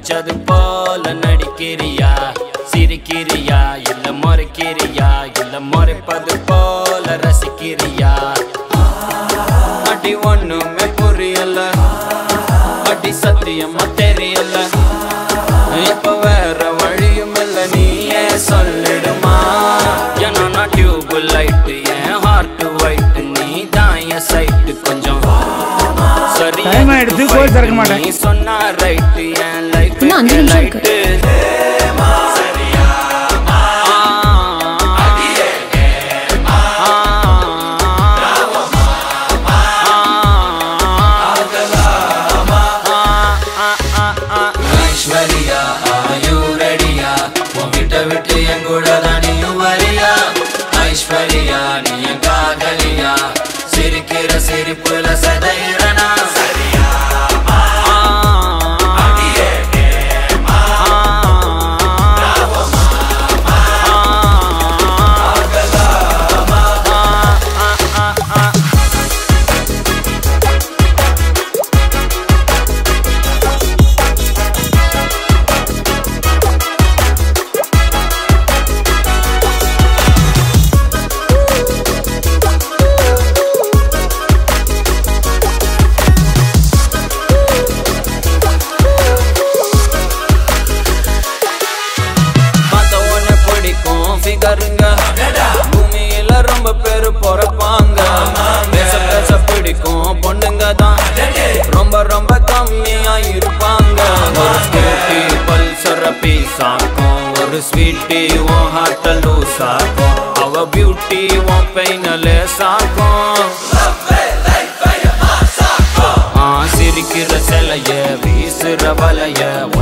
பிடிச்சது போல நடிக்கிறியா சிரிக்கிறியா இல்ல முறைக்கிறியா இல்ல முறைப்பது போல ரசிக்கிறியா அடி ஒண்ணுமே புரியல அடி சத்தியமா தெரியல இப்ப வேற வழியும் இல்ல நீயே சொல்லிடுமா ஏன்னா நான் டியூப் லைட் என் ஹார்ட் ஒயிட் நீ தான் என் சைட்டு கொஞ்சம் சரி Time ஆயிடுச்சு, கோயில் திறக்க மாட்டேன். நீ சொன்னா ரைட் என் லைஃப் இன்னும் அஞ்சு நிமிஷம் இருக்கு. லைட் ஐஸ்வர்யா ஆயு ரெடியா உன்கிட்ட விட்டு என் கூட தான் நீயும் வரியா ஐஸ்வர்யா நீ என் காதலியா சிரிக்கிற சிரிப்புல சதையிறனா சரியா பார்த்த உடனே பிடிக்கும் ஃபிகருங்க பூமியில ரொம்ப பேர் பிறப்பாங்க பேச பேச பிடிக்கும் பொண்ணுங்க தான் ரொம்ப ரொம்ப கம்மியா இருப்பாங்க ஒரு ஸ்கூட்டி பல்சர பீஸ் ஆக்கும் ஒரு ஸ்வீட்டி உன் ஹார்ட்ட லூஸ் ஆக்கும் அவ பியூட்டி உன் பெயின லேஸ் ஆக்கும் ஆ, சிரிக்கிற சிலைய வீசுற வலைய